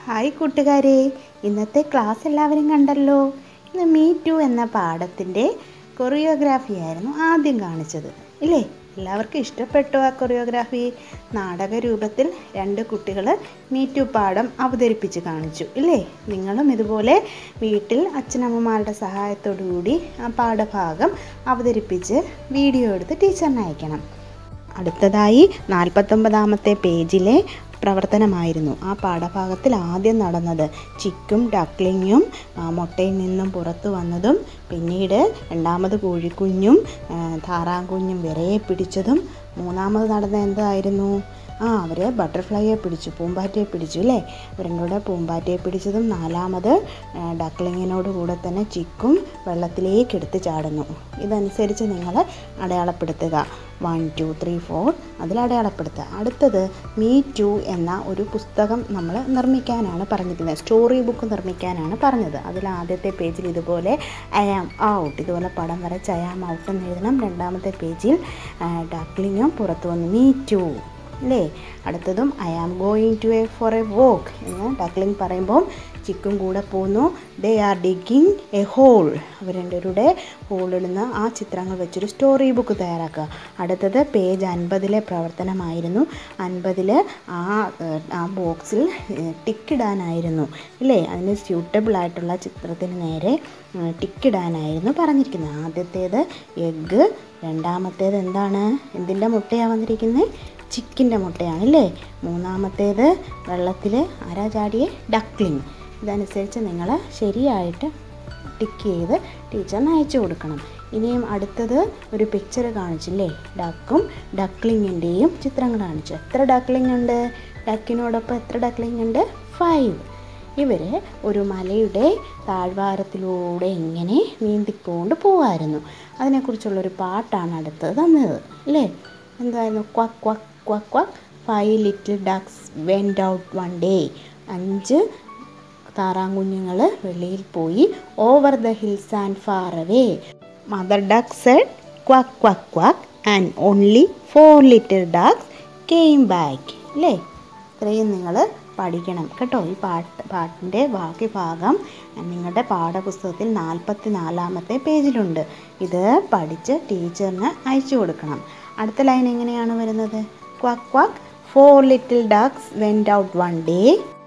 hi കൂട്ടുകാരെ ഇന്നത്തെ class എല്ലാവരും കണ്ടല്ലോ ഇന്ന് മീ ടു എന്ന പാഠത്തിൻ്റെ കൊറിയോഗ്രാഫി ആയിരുന്നു ആദ്യം കാണിച്ചത് ഇല്ലേ എല്ലാവർക്കും ഇഷ്ടപ്പെട്ടു ആ കൊറിയോഗ്രാഫി നാടക രൂപത്തിൽ രണ്ട് കുട്ടികൾ മീ ടു പാഠം അവതരിപ്പിച്ച് കാണിച്ചു ഇല്ലേ നിങ്ങളും ഇതുപോലെ വീട്ടിൽ അച്ഛനമ്മമാരുടെ സഹായത്തോടു കൂടി ആ പാഠഭാഗം അവതരിപ്പിച്ച് വീഡിയോ എടുത്ത് ടീച്ചറിന് അയക്കണം അടുത്തതായി നാൽപ്പത്തൊമ്പതാമത്തെ പേജിലെ പ്രവർത്തനമായിരുന്നു ആ പാഠഭാഗത്തിൽ ആദ്യം നടന്നത് ചിക്കും ഡക്ലിങ്ങും ആ, മുട്ടയിൽ നിന്നും പുറത്തു വന്നതും പിന്നീട് രണ്ടാമത് കോഴിക്കുഞ്ഞും ആ, താറാങ്കുഞ്ഞും വിരയെ പിടിച്ചതും മൂന്നാമത് നടന്ന എന്തായിരുന്നു ആ അവർ ബട്ടർഫ്ലൈയെ പിടിച്ചു പൂമ്പാറ്റയെ പിടിച്ചു അല്ലേ ഇവരുടെ കൂടെ പൂമ്പാറ്റയെ പിടിച്ചതും നാലാമത് ആ, ഡക്ലിങ്ങിനോട് കൂടെ തന്നെ ചിക്കും വെള്ളത്തിലേക്ക് എടുത്ത് ചാടുന്നു ഇതനുസരിച്ച് നിങ്ങൾ അടയാളപ്പെടുത്തുക വൺ ടു ത്രീ ഫോർ അതിൽ അടയാളപ്പെടുത്തുക അടുത്തത് മീ ടു എന്ന ഒരു പുസ്തകം നമ്മൾ നിർമ്മിക്കാനാണ് പറഞ്ഞിരിക്കുന്നത് സ്റ്റോറി ബുക്ക് നിർമ്മിക്കാനാണ് പറഞ്ഞത് അതിൽ ആദ്യത്തെ പേജിൽ ഇതുപോലെ ഐ ആം ഔട്ട് ഇതുപോലെ പടം വരച്ച് ഐ ആം ഔട്ട് എന്ന് എഴുതണം രണ്ടാമത്തെ പേജിൽ ഡക്ലിങ്ങും പുറത്തു വന്നു മീ ടു അല്ലേ അടുത്തതും I am going to a for a walk എന്ന് ഡക്ലിംഗ് പറയുമ്പോൾ ചിക്കും കൂടെ പോന്നു they are digging a hole അവർ രണ്ടുപേരുടെ ഹോളിടുന്ന ആ ചിത്രങ്ങൾ വെച്ചൊരു സ്റ്റോറി ബുക്ക് തയ്യാറാക്കുക അടുത്തത് പേജ് അൻപതിലെ പ്രവർത്തനമായിരുന്നു അൻപതിൽ ആ ഏഹ്, ആ ബോക്സിൽ ടിക്കിടാനായിരുന്നു ഇല്ലേ അതിന് സ്യൂട്ടബിൾ ആയിട്ടുള്ള ചിത്രത്തിന് നേരെ ഏഹ്, ടിക്കിടാനായിരുന്നു പറഞ്ഞിരിക്കുന്നത് ആദ്യത്തേത് എഗ്ഗ് രണ്ടാമത്തേത് എന്താണ് എന്തിൻ്റെ മുട്ടയാണ് വന്നിരിക്കുന്നത് ചിക്കിൻ്റെ മുട്ടയാണ് അല്ലേ മൂന്നാമത്തേത് വെള്ളത്തിൽ ആരാ ചാടിയെ ഡക്ലിങ് ഇതനുസരിച്ച് നിങ്ങൾ ശരിയായിട്ട് ടിക്ക് ചെയ്ത് ടീച്ചറിന് അയച്ചു കൊടുക്കണം ഇനിയും അടുത്തത് ഒരു പിക്ചർ കാണിച്ചില്ലേ ഡക്കും ഡക്ലിങ്ങിൻ്റെയും ചിത്രങ്ങൾ കാണിച്ചു എത്ര ഡക്ലിംഗ് ഉണ്ട് ഡക്കിനോടൊപ്പം എത്ര ഡക്ലിംഗ് ഉണ്ട് ഫൈവ് ഇവർ ഒരു മലയുടെ താഴ്വാരത്തിലൂടെ ഇങ്ങനെ നീന്തിക്കൊണ്ട് പോകാമായിരുന്നു അതിനെക്കുറിച്ചുള്ളൊരു പാട്ടാണ് അടുത്തത് തന്നത് അല്ലേ എന്തായിരുന്നു quack quack quack quack five little ducks went out one day അഞ്ച് താറാങ്കുഞ്ഞുങ്ങൾ വെളിയിൽ പോയി over the hills and far away mother duck said quack quack quack and only four little ducks came back അല്ലേ ഇത്രയും നിങ്ങൾ പഠിക്കണം കേട്ടോ ഈ പാട്ട് പാട്ടിൻ്റെ ബാക്കി ഭാഗം നിങ്ങളുടെ പാഠപുസ്തകത്തിൽ നാൽപ്പത്തി നാലാമത്തെ പേജിലുണ്ട് ഇത് പഠിച്ച് ടീച്ചറിന് അയച്ചു കൊടുക്കണം അടുത്ത ലൈൻ എങ്ങനെയാണ് വരുന്നത് quack quack four little ducks went out one day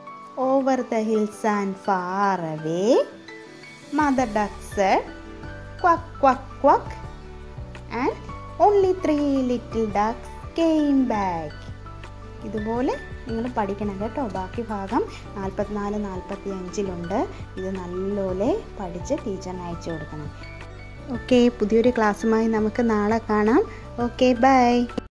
over the hills and far away mother duck said quack quack quack and only three little ducks came back ഇതുപോലെ നിങ്ങൾ പഠിക്കണം കേട്ടോ ബാക്കി ഭാഗം നാൽപ്പത്തിനാല് നാൽപ്പത്തി അഞ്ചിലുണ്ട് ഇത് നല്ലപോലെ പഠിച്ച് ടീച്ചറിന് അയച്ചു കൊടുക്കണം ഓക്കെ പുതിയൊരു ക്ലാസ്സുമായി നമുക്ക് നാളെ കാണാം ഓക്കെ ബൈ